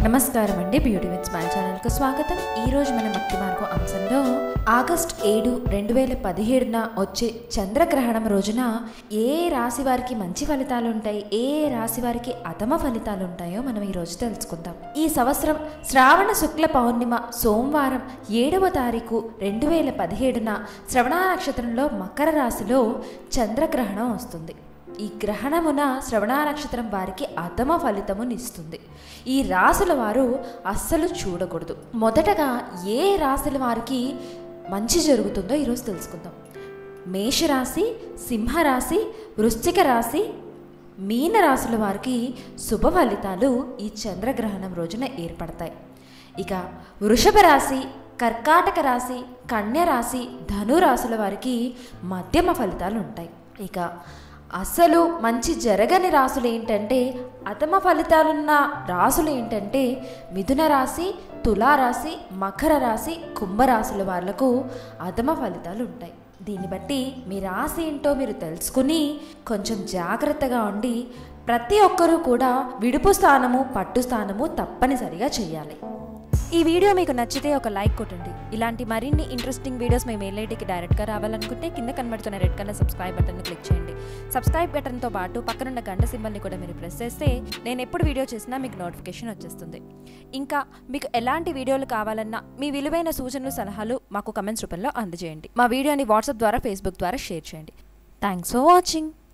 నమస్కారం అండి beauty with smile ఛానల్కు స్వాగతం ఈ రోజు మన భక్తి మార్గం అంశంలో ఆగస్ట్ ఏడు రెండు వేల పదిహేడున వచ్చే చంద్రగ్రహణం రోజున ఏ రాశి వారికి మంచి ఫలితాలు ఉంటాయి ఏ రాశి వారికి అధమ ఫలితాలు ఉంటాయో మనం ఈ రోజు తెలుసుకుందాం ఈ సంవత్సరం శ్రావణ శుక్ల పౌర్ణిమ సోమవారం ఏడవ తారీఖు రెండు వేల పదిహేడున శ్రవణ నక్షత్రంలో మకర రాశిలో చంద్రగ్రహణం వస్తుంది ఈ గ్రహణమున శ్రవణ నక్షత్రం వారికి అధమ ఫలితమునిస్తుంది ఈ రాశుల వారు అస్సలు చూడకూడదు మొదటగా ఏ రాశుల వారికి మంచి జరుగుతుందో ఈరోజు తెలుసుకుందాం మేషరాశి సింహరాశి వృశ్చిక రాశి మీన రాశుల వారికి శుభ ఫలితాలు ఈ చంద్రగ్రహణం రోజున ఏర్పడతాయి ఇక వృషభ రాశి కర్కాటక రాశి కన్య రాశి ధను రాశుల వారికి మధ్యమ ఫలితాలు ఉంటాయి ఇక అసలు మంచి జరగని రాసులు ఏంటంటే అతమ ఫలితాలున్న రాసులు ఏంటంటే మిథున రాశి తులారాశి మకర రాశి కుంభరాశుల వాళ్ళకు అధమ ఫలితాలు ఉంటాయి దీన్ని బట్టి మీ రాశి ఏంటో మీరు తెలుసుకుని కొంచెం జాగ్రత్తగా ఉండి ప్రతి ఒక్కరూ కూడా విడుపు స్థానము పట్టు స్థానము తప్పనిసరిగా చేయాలి ఈ వీడియో మీకు నచ్చితే ఒక లైక్ కొట్టండి ఇలాంటి మరిన్ని ఇంట్రెస్టింగ్ వీడియోస్ మేము ఎల్ఐడికి డైరెక్ట్గా రావాలనుకుంటే కింద కనబడుతున్న red colour subscribe button click చేయండి సబ్స్క్రైబ్ బటన్తో పాటు పక్కనున్న గంట సింబల్ని కూడా మీరు ప్రెస్ చేస్తే నేను ఎప్పుడు వీడియో చేసినా మీకు నోటిఫికేషన్ వచ్చేస్తుంది ఇంకా మీకు ఎలాంటి వీడియోలు కావాలన్నా మీ విలువైన సూచనలు సలహాలు మాకు కమెంట్స్ రూపంలో అందజేయండి మా వీడియోని వాట్సాప్ ద్వారా ఫేస్బుక్ ద్వారా షేర్ చేయండి థ్యాంక్స్ ఫర్ వాచింగ్